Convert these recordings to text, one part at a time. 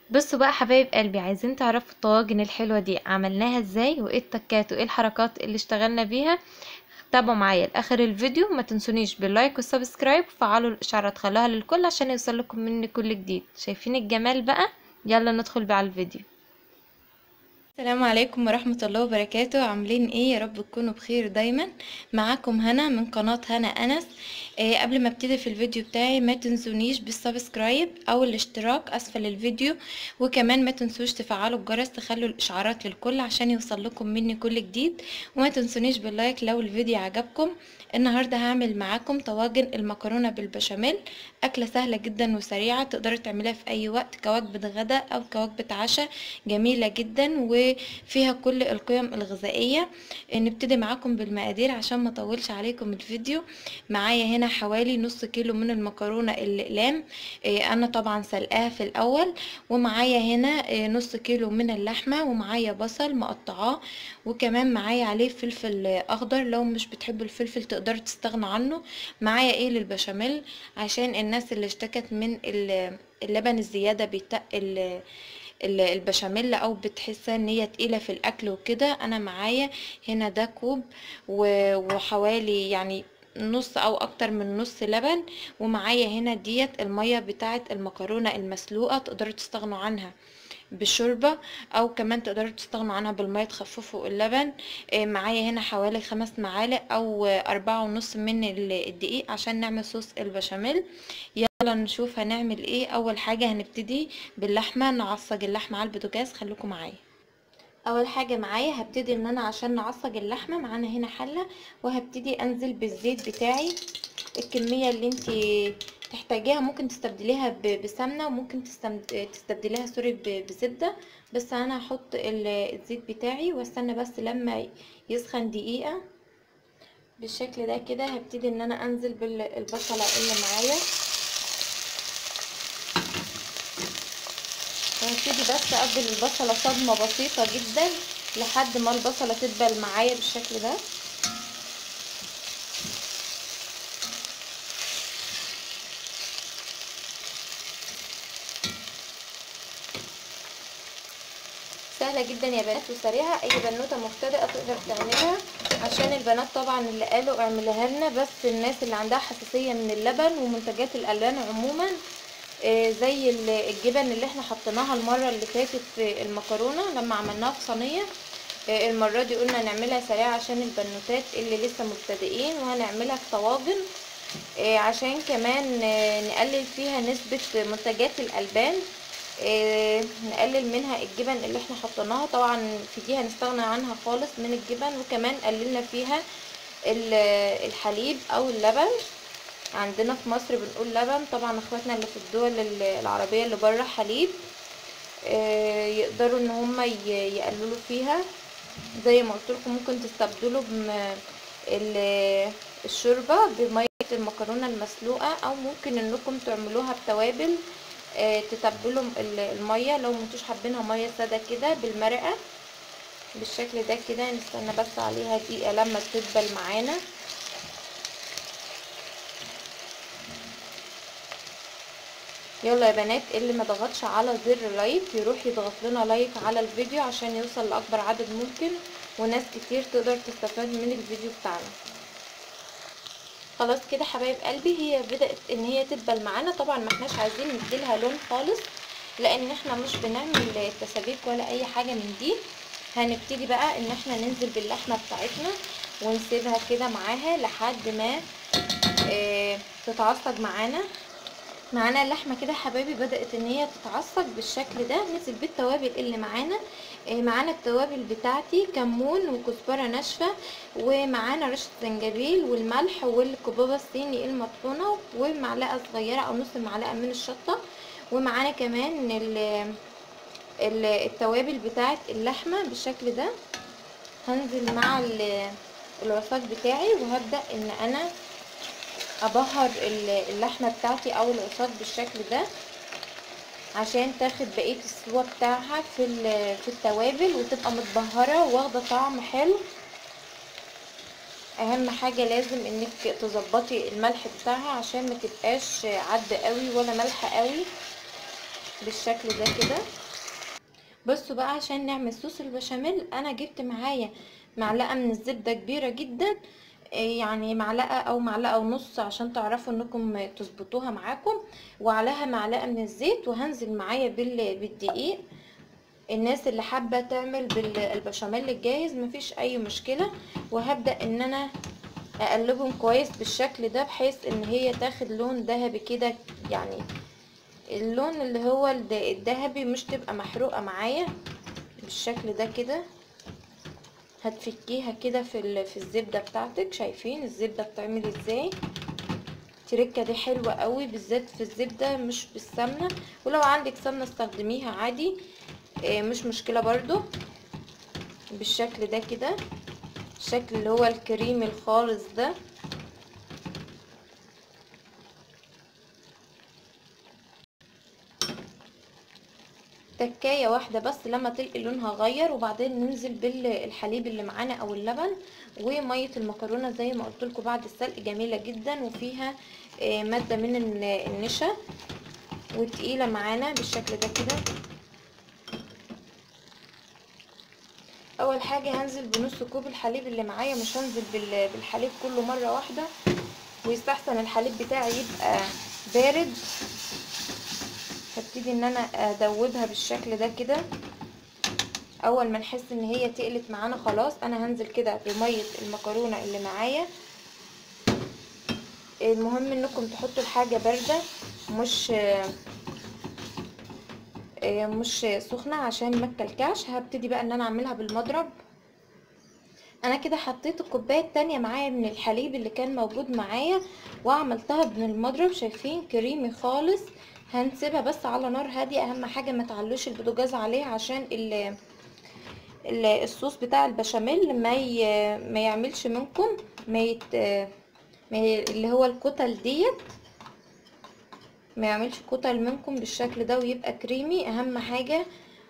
بصوا بقى حبايب قلبي عايزين تعرفوا الطواجن الحلوة دي عملناها ازاي وايه التكات وايه الحركات اللي اشتغلنا بيها تابعوا معايا لاخر الفيديو ما تنسونيش باللايك والسبسكرايب وفعلوا الاشعارات خلوها للكل عشان يوصلكم مني كل جديد شايفين الجمال بقى يلا ندخل بقى على الفيديو السلام عليكم ورحمة الله وبركاته عاملين ايه يا رب تكونوا بخير دايما معاكم هنا من قناة هنا انس إيه قبل ما ابتدي في الفيديو بتاعي ما تنسونيش بالسبسكرايب او الاشتراك اسفل الفيديو وكمان ما تنسوش تفعلوا الجرس تخلوا الاشعارات للكل عشان يوصل لكم مني كل جديد وما تنسونيش باللايك لو الفيديو عجبكم النهاردة هعمل معاكم طواجن المكرونة بالبشاميل أكلة سهلة جدا وسريعة تقدروا تعملها في أي وقت كوجبة غدا أو كوجبة عشاء جميلة جدا وفيها كل القيم الغذائية نبتدي معاكم بالمقادير عشان ما اطولش عليكم الفيديو معايا هنا حوالي نص كيلو من المكرونة الأقلام أنا طبعا سلقاها في الأول ومعايا هنا نص كيلو من اللحمة ومعايا بصل مقطعاه وكمان معايا عليه فلفل أخضر لو مش بتحبوا الفلفل تقدروا تستغنوا عنه معايا ايه للبشاميل عشان الناس اللي اشتكت من اللبن الزياده بيتقل البشاميل او بتحس ان هي تقيله في الاكل وكده انا معايا هنا ده كوب وحوالي يعني نص او اكتر من نص لبن ومعايا هنا ديت الميه بتاعه المكرونه المسلوقه تقدروا تستغنوا عنها بالشوربة او كمان تقدروا تستغنوا عنها بالمية تخففوا اللبن معايا هنا حوالي خمس معالق او اربعة ونص من الدقيق عشان نعمل صوص البشاميل يلا نشوف هنعمل ايه اول حاجة هنبتدي باللحمة نعصج اللحمة على البوتاجاز خليكم معايا اول حاجه معايا هبتدي ان انا عشان نعصج اللحمه معانا هنا حله وهبتدي انزل بالزيت بتاعي الكميه اللي انت تحتاجيها ممكن تستبدليها بسمنه وممكن تستبدليها سوري بزبده بس انا هحط الزيت بتاعي واستنى بس لما يسخن دقيقه بالشكل ده كده هبتدي ان انا انزل بالبصله اللي معايا وهبتدي بس ادي البصله صدمه بسيطه جدا لحد ما البصله تدبل معايا بالشكل ده سهله جدا يا بنات وسريعه اي بنوته مبتدئه تقدر تعملها عشان البنات طبعا اللي قالوا اعملها لنا بس الناس اللي عندها حساسيه من اللبن ومنتجات الالبان عموما زي الجبن اللي احنا حطيناها المره اللي فاتت في المكرونه لما عملناها في صينيه المره دي قلنا نعملها سريعه عشان البنوتات اللي لسه مبتدئين وهنعملها في طواجن عشان كمان نقلل فيها نسبه منتجات الالبان نقلل منها الجبن اللي احنا حطيناها طبعا في دي هنستغنى عنها خالص من الجبن وكمان قللنا فيها الحليب او اللبن عندنا في مصر بنقول لبن طبعا اخواتنا اللي في الدول العربيه اللي بره حليب يقدروا ان هم يقللوا فيها زي ما قلت لكم ممكن تستبدلوا الشوربه بميه المكرونه المسلوقه او ممكن انكم تعملوها بتوابل تتبلوا الميه لو مانتوش حابينها ميه ساده كده بالمرقه بالشكل ده كده نستنى بس عليها دقيقه لما تدبل معانا يلا يا بنات اللي ما ضغطش على زر لايك يروح يضغط لنا لايك على الفيديو عشان يوصل لاكبر عدد ممكن وناس كتير تقدر تستفاد من الفيديو بتاعنا خلاص كده حبايب قلبي هي بدات ان هي تدبل معانا طبعا ما احناش عايزين نديلها لون خالص لان احنا مش بنعمل تسابيك ولا اي حاجه من دي هنبتدي بقى ان احنا ننزل باللحمه بتاعتنا ونسيبها كده معاها لحد ما اه تتعصج معانا معانا اللحمه كده حبايبي بدات ان هي تتعصج بالشكل ده نزل بالتوابل اللي معانا معانا التوابل بتاعتي كمون وكزبره ناشفه ومعانا رشه زنجبيل والملح والكبابه الصيني المطحونه ومعلقه صغيره او نص معلقه من الشطه ومعانا كمان التوابل بتاعت اللحمه بالشكل ده هنزل مع العصاج بتاعي وهبدا ان انا ابهر اللحمه بتاعتي او العصاج بالشكل ده عشان تاخد بقيه السوا بتاعها في في التوابل وتبقى متبهره واخده طعم حلو اهم حاجه لازم انك تظبطي الملح بتاعها عشان ما تبقاش عد قوي ولا ملح قوي بالشكل ده كده بصوا بقى عشان نعمل صوص البشاميل انا جبت معايا معلقه من الزبده كبيره جدا يعني معلقه او معلقه ونص عشان تعرفوا انكم تظبطوها معاكم وعليها معلقه من الزيت وهنزل معايا بالدقيق الناس اللي حابه تعمل بالبشاميل الجاهز مفيش اي مشكله وهبدا ان انا اقلبهم كويس بالشكل ده بحيث ان هي تاخد لون ذهبي كده يعني اللون اللي هو الذهبي مش تبقى محروقه معايا بالشكل ده كده هتفكيها كده في في الزبده بتاعتك شايفين الزبده بتعمل ازاي التركه دي حلوه قوي بالذات في الزبده مش بالسمنه ولو عندك سمنه استخدميها عادي مش مشكله برضو بالشكل ده كده الشكل اللي هو الكريمي الخالص ده تكايه واحده بس لما تلقي لونها غير وبعدين ننزل بالحليب اللي معانا او اللبن وميه المكرونه زي ما قلت لكم بعد السلق جميله جدا وفيها ماده من النشا وتقيله معانا بالشكل ده كده اول حاجه هنزل بنص كوب الحليب اللي معايا مش هنزل بالحليب كله مره واحده ويستحسن الحليب بتاعي يبقى بارد هبتدي ان انا ادوبها بالشكل ده كده اول ما نحس ان هي تقلت معانا خلاص انا هنزل كده بميه المكرونه اللي معايا المهم انكم تحطوا الحاجه بارده مش مش سخنه عشان ما تكلكعش هبتدي بقى ان انا اعملها بالمضرب انا كده حطيت الكوبايه التانية معايا من الحليب اللي كان موجود معايا وعملتها بالمضرب شايفين كريمي خالص هنسيبها بس على نار هاديه اهم حاجه ما تعلوش البوتاجاز عليه عشان ال الصوص بتاع البشاميل ما ي... ما يعملش منكم ما, يت... ما ي... اللي هو الكتل ديت ما يعملش كتل منكم بالشكل ده ويبقى كريمي اهم حاجه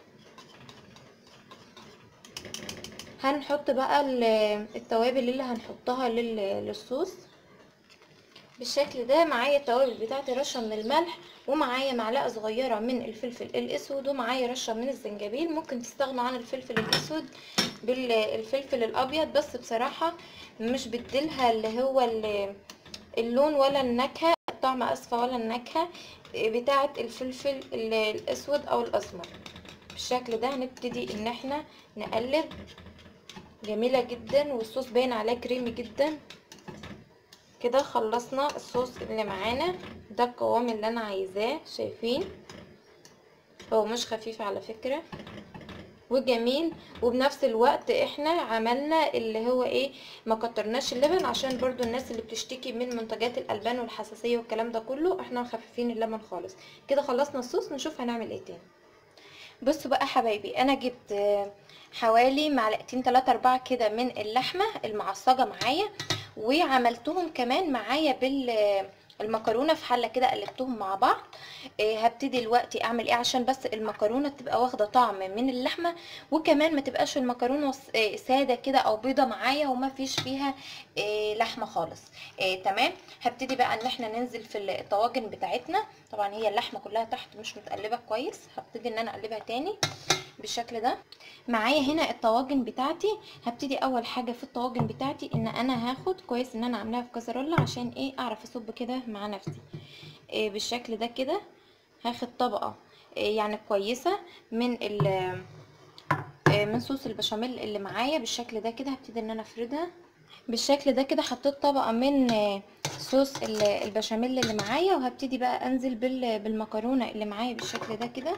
هنحط بقى التوابل اللي هنحطها للصوص بالشكل ده معايا التوابل بتاعتي رشه من الملح ومعايا معلقه صغيره من الفلفل الاسود ومعايا رشه من الزنجبيل ممكن تستغنوا عن الفلفل الاسود بالفلفل الابيض بس بصراحه مش بديلها اللي هو اللون ولا النكهه الطعم اسفه ولا النكهه بتاعه الفلفل الاسود او الاسمر بالشكل ده هنبتدي ان احنا نقلب جميله جدا والصوص باين عليه كريمي جدا كده خلصنا الصوص اللي معانا ده القوام اللي انا عايزاه شايفين هو مش خفيف على فكرة وجميل وبنفس الوقت احنا عملنا اللي هو ايه ما كترناش اللبن عشان برضو الناس اللي بتشتكي من منتجات الالبان والحساسية والكلام ده كله احنا مخففين اللبن خالص كده خلصنا الصوص نشوف هنعمل ايه تاني بصوا بقى حبايبي انا جبت حوالي معلقتين 3 4 كده من اللحمه المعصجه معايا وعملتهم كمان معايا بالمكرونه في حله كده قلبتهم مع بعض هبتدي دلوقتي اعمل ايه عشان بس المكرونه تبقى واخده طعم من اللحمه وكمان ما تبقاش المكرونه ساده كده او بيضه معايا وما فيش فيها لحمه خالص تمام هبتدي بقى ان احنا ننزل في الطواجن بتاعتنا طبعا هي اللحمه كلها تحت مش متقلبه كويس هبتدي ان انا اقلبها تاني بالشكل ده معايا هنا الطواجن بتاعتي هبتدي اول حاجه في الطواجن بتاعتي ان انا هاخد كويس ان انا عاملاها في كازرولة عشان ايه اعرف اصب كده مع نفسي إيه بالشكل ده كده هاخد طبقه إيه يعني كويسه من ال إيه من صوص البشاميل اللي معايا بالشكل ده كده هبتدي ان انا افردها بالشكل ده كده حطيت طبقه من صوص البشاميل اللي معايا وهبتدي بقى انزل بالمكرونه اللي معايا بالشكل ده كده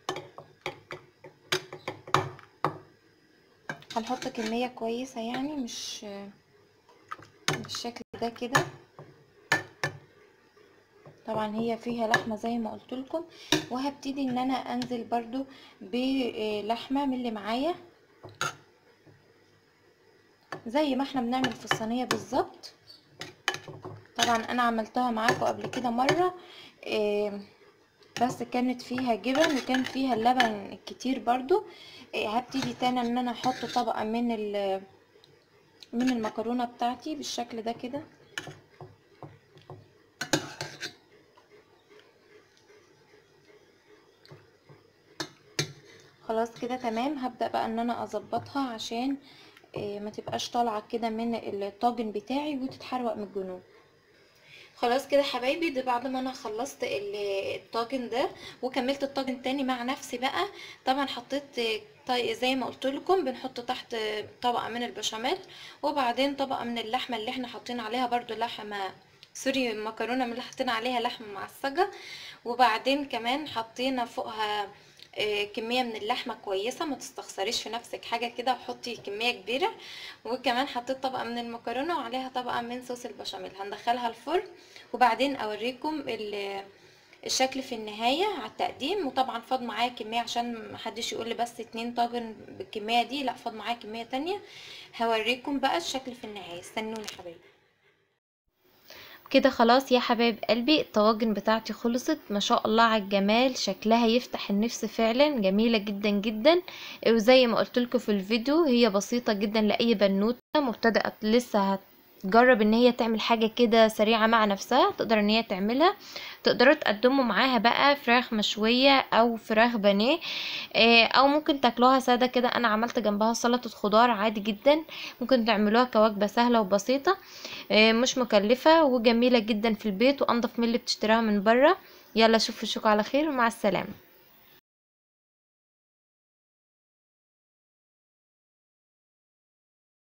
هنحط كمية كويسة يعني مش بالشكل ده كده طبعا هي فيها لحمة زي ما قلت لكم وهبتدي ان انا انزل برضو بلحمة من اللي معايا زي ما احنا بنعمل في الصينية بالظبط طبعا انا عملتها معاكم قبل كده مرة بس كانت فيها جبن وكان فيها اللبن كتير برضو هبتدي تاني ان انا احط طبقة من من المكرونة بتاعتي بالشكل ده كده خلاص كده تمام هبدأ بقى ان انا اظبطها عشان آه، ما تبقاش طالعة كده من الطاجن بتاعي وتتحرق من الجنوب خلاص كده حبايبي ده بعد ما انا خلصت ال- الطاجن ده وكملت الطاجن تاني مع نفسي بقى طبعا حطيت آه، طي- زي ما قلت لكم بنحط تحت آه، طبقة من البشاميل وبعدين طبقة من اللحمة اللي احنا حاطين عليها برضو لحمة سوري مكرونة من اللي حطينا عليها لحمة معصجة وبعدين كمان حطينا فوقها آه، كمية من اللحمة كويسة ما تستخسريش في نفسك حاجة كده وحطي كمية كبيرة وكمان حطيت طبقة من المكرونة وعليها طبقة من صوص البشاميل هندخلها الفرن وبعدين اوريكم ال- الشكل في النهاية على التقديم وطبعا فاض معايا كمية عشان محدش يقول لي بس اتنين طاجن بالكمية دي لا فاض معايا كمية تانية هوريكم بقى الشكل في النهاية استنوني حبايبي كده خلاص يا حبايب قلبي الطواجن بتاعتي خلصت ما شاء الله على الجمال شكلها يفتح النفس فعلا جميلة جدا جدا وزي ما قلت لكم في الفيديو هي بسيطة جدا لأي بنوتة مبتدئة لسه هتجرب ان هي تعمل حاجة كده سريعة مع نفسها تقدر ان هي تعملها تقدروا تقدموا معاها بقى فراخ مشوية او فراخ بانيه آه، او ممكن تاكلوها سادة كده انا عملت جنبها سلطة خضار عادي جدا ممكن تعملوها كوجبة سهلة وبسيطة آه، مش مكلفة وجميلة جدا في البيت وانضف من اللي بتشتريها من بره يلا شوفوا اشوفكم على خير ومع السلامة